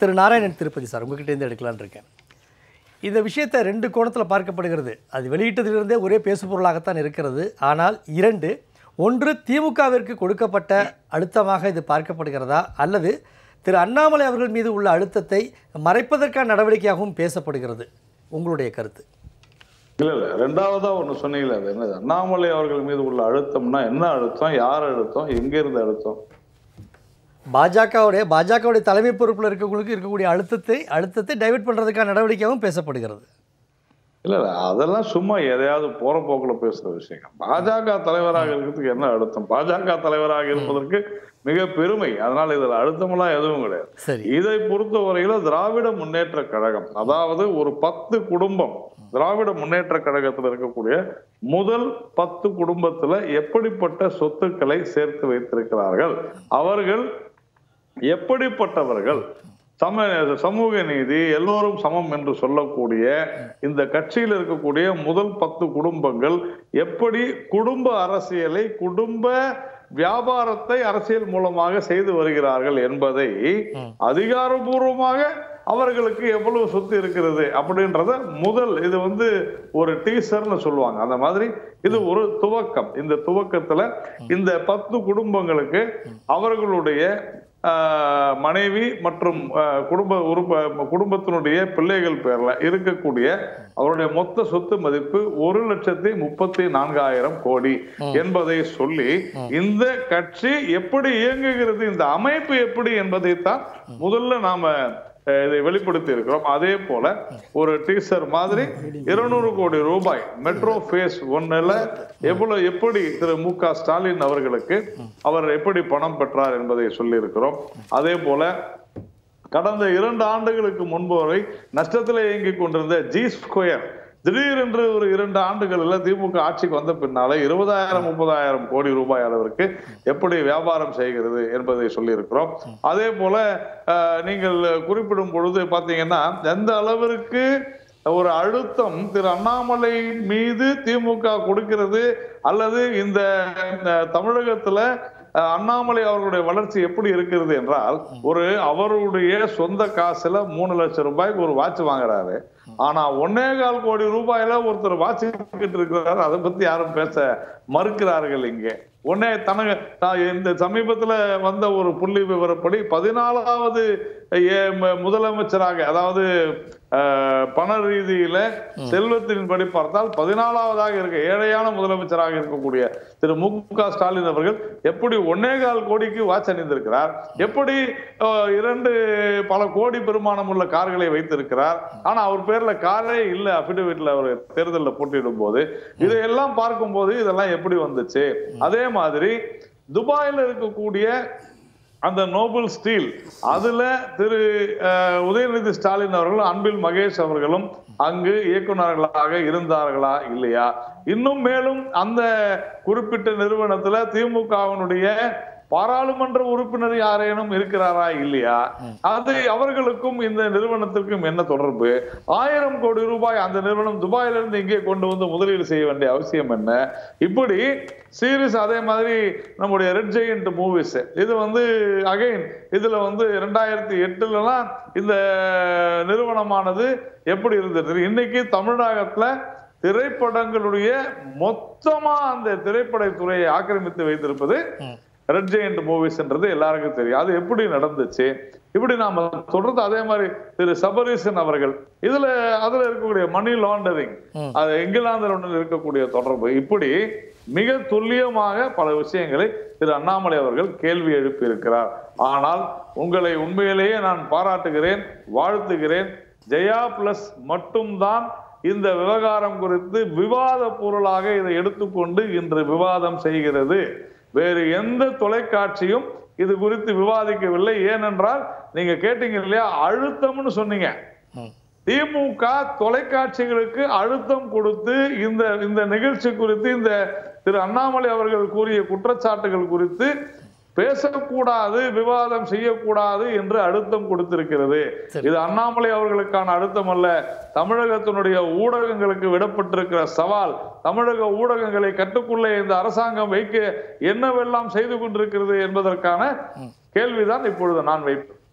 திரு Narayanan Tirupati sir உங்ககிட்ட இருந்து எடுக்கலான்னு இருக்கேன் இந்த விஷயத்தை ரெண்டு கோணத்தில் பார்க்கப்படுகிறது அது வெளியிட்டதிலிருந்தே ஒரே பேசுபொருளாகத்தான் இருக்கிறது ஆனால் இரண்டு ஒன்று திமுகவிற்கு கொடுக்கப்பட்ட அழுத்தமாக இது பார்க்கப்படுகிறதா அல்லது திரு அண்ணாமலை அவர்கள் மீது உள்ள அழுத்தத்தை மறைப்பதற்கான நடவடிக்கையாகவும் பேசப்படுகிறது உங்களுடைய கருத்து இல்ல இல்ல ரெண்டாவதா ஒண்ணு சொன்னீங்களே அது என்னது அண்ணாமலை அவர்கள் மீது உள்ள அழுத்தம்னா என்ன அழுத்தம் யார் அழுத்தம் எங்க இருந்து அழுத்தம் பாஜகவுடைய பாஜகவுடைய தலைமை பொறுப்பில் இருக்கவங்களுக்கு இருக்கக்கூடிய அழுத்தத்தை அழுத்தத்தை டைவர்ட் பண்ணுறதுக்கான நடவடிக்கையாகவும் பேசப்படுகிறது இல்ல இல்ல அதெல்லாம் சும்மா எதையாவது போற போக்குல பேசுற விஷயம் பாஜக தலைவராக இருக்கிறதுக்கு என்ன அழுத்தம் பாஜக தலைவராக இருப்பதற்கு மிக பெருமை அதனால இதுல அழுத்தமெல்லாம் எதுவும் கிடையாது சரி இதை பொறுத்தவரையில திராவிட முன்னேற்ற கழகம் அதாவது ஒரு பத்து குடும்பம் திராவிட முன்னேற்ற கழகத்துல இருக்கக்கூடிய முதல் பத்து குடும்பத்துல எப்படிப்பட்ட சொத்துக்களை சேர்த்து வைத்திருக்கிறார்கள் அவர்கள் எப்படிப்பட்டவர்கள் சம சமூக நீதி எல்லோரும் சமம் என்று சொல்லக்கூடிய இந்த கட்சியில் இருக்கக்கூடிய முதல் பத்து குடும்பங்கள் எப்படி குடும்ப அரசியலை குடும்ப வியாபாரத்தை அரசியல் மூலமாக செய்து வருகிறார்கள் என்பதை அதிகாரபூர்வமாக அவர்களுக்கு எவ்வளவு சொத்து இருக்கிறது அப்படின்றத முதல் இது வந்து ஒரு டீசர்னு சொல்லுவாங்க அந்த மாதிரி இது ஒரு துவக்கம் இந்த துவக்கத்துல இந்த பத்து குடும்பங்களுக்கு அவர்களுடைய ஆஹ், மனைவி மற்றும் ஆஹ், குடும்ப உறுப்ப குடும்பத்தினுடைய பிள்ளைகள் பேர்ல இருக்கக்கூடிய அவருடைய மொத்த சொத்து மதிப்பு ஒரு லட்சத்தி முப்பத்தி நான்காயிரம் கோடி என்பதை சொல்லி இந்த கட்சி எப்படி இயங்குகிறது இந்த அமைப்பு எப்படி என்பதைத்தான் முதல்ல நாம அஹ், இதை வெளிப்படுத்தி இருக்கிறோம் அதே போல ஒரு டீசர் மாதிரி இருநூறு கோடி ரூபாய் மெட்ரோ ஃபேஸ் ஒன்னுல எவ்வளவு எப்படி திரு மு க ஸ்டாலின் அவர்களுக்கு அவர் எப்படி பணம் பெற்றார் என்பதை சொல்லி இருக்கிறோம் அதே போல கடந்த இரண்டு ஆண்டுகளுக்கு முன்பு வரை நஷ்டத்தில் இயங்கிக் கொண்டிருந்த ஜி ஸ்கொயர் திடீரென்று ஒரு இரண்டு ஆண்டுகளில் திமுக ஆட்சிக்கு வந்த பின்னால இருபதாயிரம் முப்பதாயிரம் கோடி ரூபாய் அளவிற்கு எப்படி வியாபாரம் செய்கிறது என்பதை சொல்லியிருக்கிறோம் அதே போல அஹ், நீங்கள் குறிப்பிடும் பொழுது பாத்தீங்கன்னா எந்த அளவிற்கு ஒரு அழுத்தம் திரு அண்ணாமலை மீது திமுக கொடுக்கிறது அல்லது இந்த இந்த தமிழகத்துல அஹ், அண்ணாமலை அவர்களுடைய வளர்ச்சி எப்படி இருக்கிறது என்றால் ஒரு அவருடைய சொந்த காசுல மூணு லட்சம் ரூபாய்க்கு ஒரு வாட்ச் வாங்குறாரு ஆனா ஒன்னே கால் கோடி ரூபாயில ஒருத்தர் வாட்ச் வித்துக்கிட்டு இருக்கிறாரு அதை பத்தி யாரும் பேச மறுக்கிறார்கள் இங்கே உடனே தனக்கு தான் இந்த சமீபத்துல வந்த ஒரு புள்ளி விவரப்படி பதினாலாவது ஏ- ம- முதலமைச்சராக அதாவது அஹ், பண ரீதியில செல்வத்தின்படி பார்த்தால் பதினாலாவதாக இருக்க ஏழையான முதலமைச்சராக இருக்கக்கூடிய திரு மு க ஸ்டாலின் அவர்கள் எப்படி ஒன்னே கால் கோடிக்கு வாட்ச் அணிந்திருக்கிறார் எப்படி அஹ், இரண்டு பல கோடி பெருமானம் உள்ள கார்களை வைத்திருக்கிறார் ஆனா அவர் பேர்ல காரே இல்ல அபிடவிட்ல அவர் தேர்தலில் போட்டியிடும் போது இதையெல்லாம் பார்க்கும்போது இதெல்லாம் எப்படி வந்துச்சு அதே மாதிரி துபாயில இருக்கக்கூடிய அந்த நோபல் ஸ்டீல் அதுல திரு அஹ், உதயநிதி ஸ்டாலின் அவர்களும் அன்பில் மகேஷ் அவர்களும் அங்கு இயக்குனர்களாக இருந்தார்களா இல்லையா இன்னும் மேலும் அந்த குறிப்பிட்ட நிறுவனத்துல திமுகவினுடைய பாராளுமன்ற உறுப்பினர் யாரேனும் இருக்கிறாரா இல்லையா அது அவர்களுக்கும் இந்த நிறுவனத்திற்கும் என்ன தொடர்பு ஆயிரம் கோடி ரூபாய் அந்த நிறுவனம் துபாயில இருந்து இங்கே கொண்டு வந்து முதலீடு செய்ய வேண்டிய அவசியம் என்ன இப்படி சீரிஸ் அதே மாதிரி நம்முடைய ரெட் ஜெயண்ட் மூவிஸ் இது வந்து அகைன் இதுல வந்து ரெண்டாயிரத்தி எட்டுலலாம் இந்த நிறுவனமானது எப்படி இருந்தது இன்னைக்கு தமிழகத்துல திரைப்படங்களுடைய மொத்தமா அந்த திரைப்பட துறையை ஆக்கிரமித்து வைத்திருப்பது ரெட் ஜெயண்ட் மூவிஸ்ன்றது எல்லாருக்கும் தெரியும் அது எப்படி நடந்துச்சு இப்படி நாம தொடர்ந்து அதே மாதிரி திரு சபரீசன் அவர்கள் இதுல அதுல இருக்கக்கூடிய மணி லாண்டரிங் அது இங்கிலாந்துடன் இருக்கக்கூடிய தொடர்பு இப்படி மிக துல்லியமாக பல விஷயங்களை திரு அண்ணாமலை அவர்கள் கேள்வி எழுப்பி இருக்கிறார் ஆனால் உங்களை உண்மையிலேயே நான் பாராட்டுகிறேன் வாழ்த்துகிறேன் ஜெயா பிளஸ் மட்டும்தான் இந்த விவகாரம் குறித்து விவாத பொருளாக இதை எடுத்துக்கொண்டு இன்று விவாதம் செய்கிறது வேறு எந்த தொலைக்காட்சியும் இது குறித்து விவாதிக்கவில்லை ஏனென்றால் நீங்க கேட்டீங்க இல்லையா அழுத்தம்னு சொன்னீங்க திமுக தொலைக்காட்சிகளுக்கு அழுத்தம் கொடுத்து இந்த இந்த நிகழ்ச்சி குறித்து இந்த திரு அண்ணாமலை அவர்கள் கூறிய குற்றச்சாட்டுகள் குறித்து பேசக்கூடாது விவாதம் செய்யக்கூடாது என்று அழுத்தம் கொடுத்திருக்கிறது சரி. இது அண்ணாமலை அவர்களுக்கான அழுத்தம் அல்ல தமிழகத்தினுடைய ஊடகங்களுக்கு விடப்பட்டிருக்கிற சவால் தமிழக ஊடகங்களை கட்டுக்குள்ளே இந்த அரசாங்கம் வைக்க என்னவெல்லாம் செய்து கொண்டிருக்கிறது என்பதற்கான கேள்விதான் இப்பொழுது நான் வைப்பேன்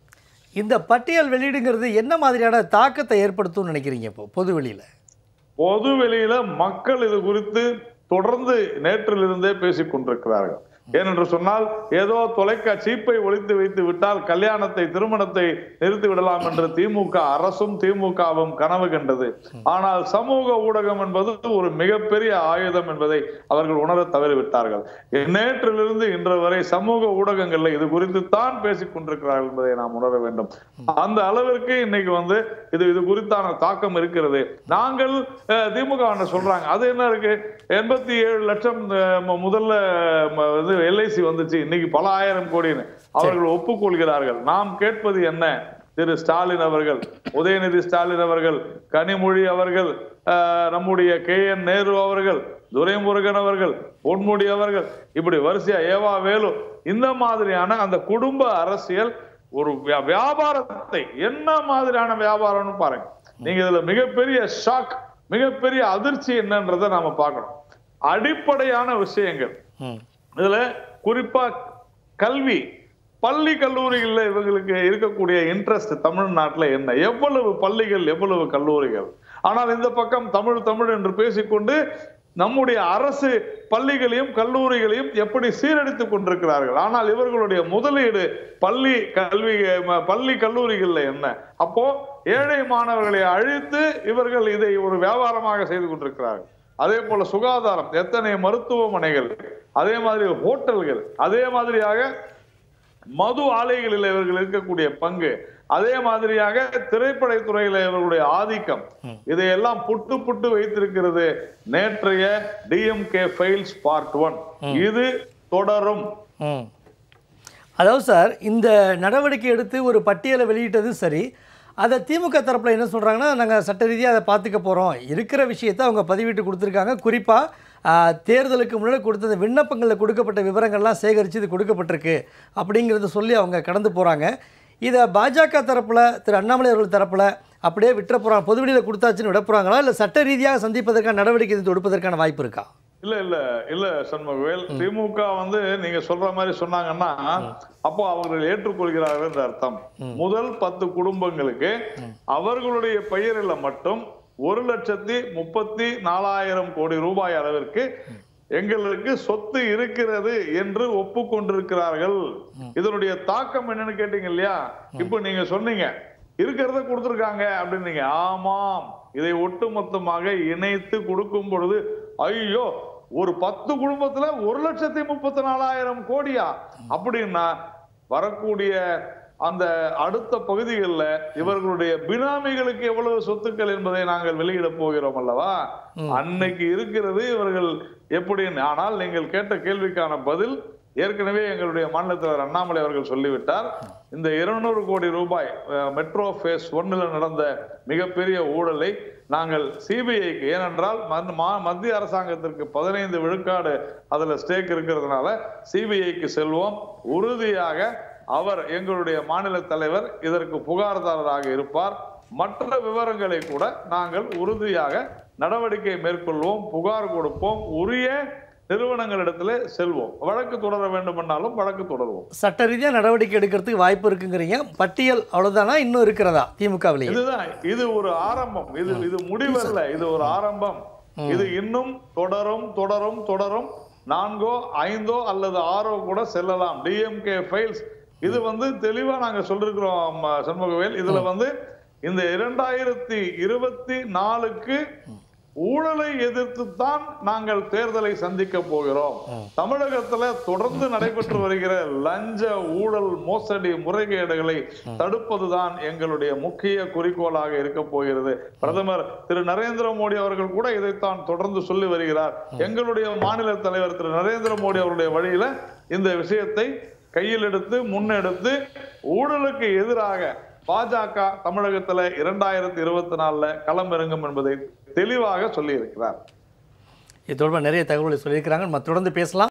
இந்த பட்டியல் வெளியிடுங்கிறது என்ன மாதிரியான தாக்கத்தை ஏற்படுத்தும்னு நினைக்கிறீங்க இப்போ பொது வெளியில பொது வெளியில மக்கள் இது குறித்து தொடர்ந்து நேற்றிலிருந்தே பேசிக் கொண்டிருக்கிறார்கள் ஏனென்று சொன்னால் ஏதோ தொலைக்காட்சி சீப்பை ஒழித்து வைத்து விட்டால் கல்யாணத்தை திருமணத்தை நிறுத்தி விடலாம் என்று திமுக அரசும் திமுகவும் கனவு கண்டது ஆனால் சமூக ஊடகம் என்பது ஒரு மிகப்பெரிய ஆயுதம் என்பதை அவர்கள் உணர தவறிவிட்டார்கள் நேற்றிலிருந்து இன்று வரை சமூக ஊடகங்கள்ல இது குறித்து தான் பேசிக் கொண்டிருக்கிறார்கள் என்பதை நாம் உணர வேண்டும் அந்த அளவிற்கு இன்னைக்கு வந்து இது இது குறித்தான தாக்கம் இருக்கிறது நாங்கள் அஹ், திமுக என்ன சொல்றாங்க அது என்ன இருக்கு எண்பத்தி ஏழு லட்சம் அஹ், ம- முதல்ல ம- இது எல்ஐசி வந்துச்சு இன்னைக்கு பல ஆயிரம் கோடின்னு அவர்கள் ஒப்புக்கொள்கிறார்கள் நாம் கேட்பது என்ன திரு ஸ்டாலின் அவர்கள் உதயநிதி ஸ்டாலின் அவர்கள் கனிமொழி அவர்கள் அஹ், நம்முடைய கே என் நேரு அவர்கள் துரைமுருகன் அவர்கள் பொன்முடி அவர்கள் இப்படி வரிசையா ஏவா வேலு இந்த மாதிரியான அந்த குடும்ப அரசியல் ஒரு வியா- வியாபாரத்தை என்ன மாதிரியான வியாபாரம்னு பாருங்க நீங்க இதுல மிகப்பெரிய ஷாக் மிகப்பெரிய அதிர்ச்சி என்னன்றதை நாம பார்க்கணும் அடிப்படையான விஷயங்கள் ம் இதுல குறிப்பா கல்வி பள்ளி கல்லூரிகள்ல இவங்களுக்கு இருக்கக்கூடிய இன்ட்ரெஸ்ட் தமிழ்நாட்டுல என்ன எவ்வளவு பள்ளிகள் எவ்வளவு கல்லூரிகள் ஆனால் இந்த பக்கம் தமிழ் தமிழ் என்று பேசிக்கொண்டு நம்முடைய அரசு பள்ளிகளையும் கல்லூரிகளையும் எப்படி சீரழித்துக் கொண்டிருக்கிறார்கள் ஆனால் இவர்களுடைய முதலீடு பள்ளி கல்வி ம- பள்ளி கல்லூரிகள்ல என்ன அப்போ ஏழை மாணவர்களை அழித்து இவர்கள் இதை ஒரு வியாபாரமாக செய்து கொண்டிருக்கிறார்கள் அதே போல சுகாதாரம் எத்தனை மருத்துவமனைகள் அதே மாதிரி ஹோட்டல்கள் அதே மாதிரியாக மது ஆலைகளில் இவர்கள் இருக்கக்கூடிய பங்கு அதே மாதிரியாக திரைப்படத்துறையில இவர்களுடைய ஆதிக்கம் இதையெல்லாம் புட்டு புட்டு வைத்திருக்கிறது நேற்றைய டிஎம்கே ஃபைல்ஸ் பார்ட் ஒன் இது தொடரும் ம் அதாவது சார் இந்த நடவடிக்கை எடுத்து ஒரு பட்டியலை வெளியிட்டது சரி அதை திமுக தரப்பில் என்ன சொல்கிறாங்கன்னா நாங்கள் சட்ட ரீதியாக அதை பார்த்துக்க போகிறோம் இருக்கிற விஷயத்தை அவங்க பதிவிட்டு கொடுத்துருக்காங்க குறிப்பாக தேர்தலுக்கு முன்னாடி கொடுத்த அந்த விண்ணப்பங்களில் கொடுக்கப்பட்ட விவரங்கள்லாம் சேகரித்து இது கொடுக்கப்பட்டிருக்கு அப்படிங்கிறத சொல்லி அவங்க கடந்து போகிறாங்க இதை பாஜக தரப்பில் திரு அண்ணாமலை அவர்கள் தரப்பில் அப்படியே விட்டுற போகிறாங்க பொதுவெளியில் கொடுத்தாச்சுன்னு விட போகிறாங்களா இல்லை சட்ட ரீதியாக சந்திப்பதற்கான நடவடிக்கை இது தொடுப்பதற்கான வாய்ப்பு இருக்கா இல்ல இல்ல இல்ல சண்முகவேல் திமுக வந்து நீங்க சொல்ற மாதிரி சொன்னாங்கன்னா அப்போ அவர்கள் ஏற்றுக்கொள்கிறார்கள் என்ற அர்த்தம் முதல் பத்து குடும்பங்களுக்கு அவர்களுடைய பெயரில் மட்டும் ஒரு லட்சத்தி முப்பத்தி நாலாயிரம் கோடி ரூபாய் அளவிற்கு எங்களுக்கு சொத்து இருக்கிறது என்று ஒப்புக்கொண்டிருக்கிறார்கள் இதனுடைய தாக்கம் என்னன்னு கேட்டீங்க இல்லையா இப்போ நீங்க சொன்னீங்க இருக்கிறத கொடுத்திருக்காங்க அப்படின்னீங்க ஆமாம் இதை ஒட்டுமொத்தமாக இணைத்து கொடுக்கும் பொழுது ஐயோ ஒரு பத்து குடும்பத்துல ஒரு லட்சத்தி முப்பத்தி நாலாயிரம் கோடியா அப்படின்னா வரக்கூடிய அந்த அடுத்த பகுதிகளில் இவர்களுடைய பினாமிகளுக்கு எவ்வளவு சொத்துக்கள் என்பதை நாங்கள் வெளியிட போகிறோம் அல்லவா அன்னைக்கு இருக்கிறது இவர்கள் எப்படி ஆனால் நீங்கள் கேட்ட கேள்விக்கான பதில் ஏற்கனவே எங்களுடைய மாநில தலைவர் அண்ணாமலை அவர்கள் சொல்லிவிட்டார் இந்த இருநூறு கோடி ரூபாய் அஹ், மெட்ரோ ஃபேஸ் ஒன்னுல நடந்த மிகப்பெரிய ஊழலை நாங்கள் சிபிஐக்கு ஏனென்றால் மத்- மா- மத்திய அரசாங்கத்திற்கு பதினைந்து விழுக்காடு அதுல ஸ்டேக் இருக்கிறதுனால சிபிஐக்கு செல்வோம் உறுதியாக அவர் எங்களுடைய மாநில தலைவர் இதற்கு புகார்தாரராக இருப்பார் மற்ற விவரங்களை கூட நாங்கள் உறுதியாக நடவடிக்கை மேற்கொள்வோம் புகார் கொடுப்போம் உரிய நிறுவனங்களிடத்துல செல்வோம் வழக்கு தொடர வேண்டுமென்றாலும் வழக்கு தொடருவோம் சட்ட ரீதியாக நடவடிக்கை எடுக்கிறதுக்கு வாய்ப்பு இருக்குங்கிறீங்க பட்டியல் அவ்வளோதானா இன்னும் இருக்கிறதா திமுகவிலேயே இதுதான் இது ஒரு ஆரம்பம் இது இது முடிவல்ல இது ஒரு ஆரம்பம் இது இன்னும் தொடரும் தொடரும் தொடரும் நான்கோ ஐந்தோ அல்லது ஆறோ கூட செல்லலாம் டிஎம்கே ஃபைல்ஸ் இது வந்து தெளிவா நாங்க சொல்லிருக்கிறோம் ம, சண்முகவேல் இதுல வந்து இந்த இரண்டாயிரத்தி இருபத்தி நாலுக்கு ஊழலை எதிர்த்து தான் நாங்கள் தேர்தலை சந்திக்க போகிறோம் தமிழகத்துல தொடர்ந்து நடைபெற்று வருகிற லஞ்ச ஊழல் மோசடி முறைகேடுகளை தடுப்பதுதான் எங்களுடைய முக்கிய குறிக்கோளாக இருக்க போகிறது பிரதமர் திரு நரேந்திர மோடி அவர்கள் கூட இதைத்தான் தொடர்ந்து சொல்லி வருகிறார் எங்களுடைய மாநில தலைவர் திரு நரேந்திர மோடி அவருடைய வழியில இந்த விஷயத்தை கையில் எடுத்து முன்னெடுத்து ஊழலுக்கு எதிராக பாஜக தமிழகத்துல இரண்டாயிரத்தி இருபத்தி நாலுல களமிறங்கும் என்பதை தெளிவாக சொல்லி இருக்கிறார் இது தொடர்பாக நிறைய தகவல்களை சொல்லியிருக்கிறாங்க நம்ம தொடர்ந்து பேசலாம்